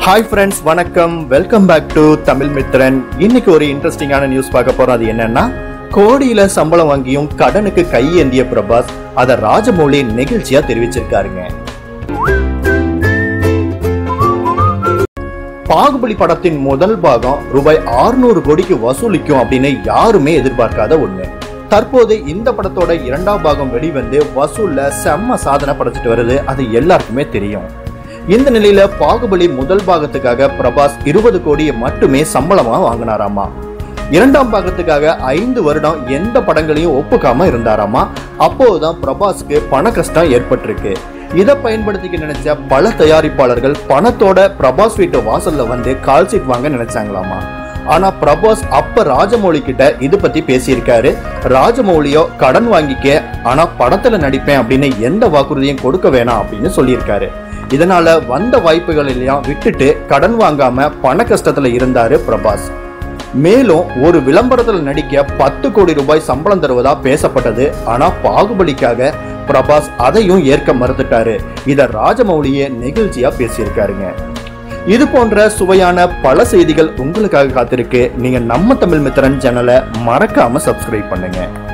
hi friends வணக்கம் welcome back to Tamil Mithran இன்னைக்கு ஒரு இன்ட்ரெஸ்டிங்கான நியூஸ் பார்க்க போறோம் அது என்னன்னா கோடியில சம்பளம் வாங்கியும் கடனுக்கு கையேந்திய பிரபாஸ் அதை ராஜமௌழி நெகிழ்ச்சியா தெரிவிச்சிருக்காருங்க பாகுபலி படத்தின் முதல் பாகம் ரூபாய் 600 கோடிக்கு வசூலிக்கும் அப்படின்னு யாருமே எதிர்பார்க்காத ஒண்ணு தற்போது இந்த படத்தோட இரண்டாம் பாகம் வெளிவந்து வசூல்ல செம்ம சாதனை படைச்சிட்டு வருது அது எல்லாருக்குமே தெரியும் இந்த நிலையில பாகுபலி முதல் பாகத்துக்காக பிரபாஸ் இருபது கோடியை மட்டுமே சம்பளமா வாங்கினாராமா இரண்டாம் பாகத்துக்காக ஐந்து வருடம் எந்த படங்களையும் ஒப்புக்காம இருந்தாராமா அப்போதுதான் பிரபாஸ்க்கு பண கஷ்டம் ஏற்பட்டிருக்கு இதை பயன்படுத்திக்க நினைச்ச பல தயாரிப்பாளர்கள் பணத்தோட பிரபாஸ் வீட்டு வாசல்ல வந்து கால் சீட் வாங்க நினைச்சாங்களாமா ஆனா பிரபாஸ் அப்ப ராஜமௌழி கிட்ட இது பத்தி பேசியிருக்காரு ராஜமௌலியோ கடன் வாங்கிக்க ஆனா படத்துல நடிப்பேன் அப்படின்னு எந்த வாக்குறுதியும் கொடுக்க வேணாம் அப்படின்னு சொல்லியிருக்காரு இதனால வந்த வாய்ப்புகள் எல்லாம் விட்டுட்டு கடன் வாங்காம பண கஷ்டத்துல இருந்தாரு பிரபாஸ் மேலும் ஒரு விளம்பரத்துல நடிக்க பத்து கோடி ரூபாய் சம்பளம் தருவதா பேசப்பட்டது ஆனா பாகுபலிக்காக பிரபாஸ் அதையும் ஏற்க மறுத்துட்டாரு இத ராஜமௌலியே நெகிழ்ச்சியா பேசியிருக்காருங்க இது போன்ற சுவையான பல செய்திகள் உங்களுக்காக காத்திருக்கு நீங்க நம்ம தமிழ் மித்திரன் சேனலை மறக்காம சப்ஸ்கிரைப் பண்ணுங்க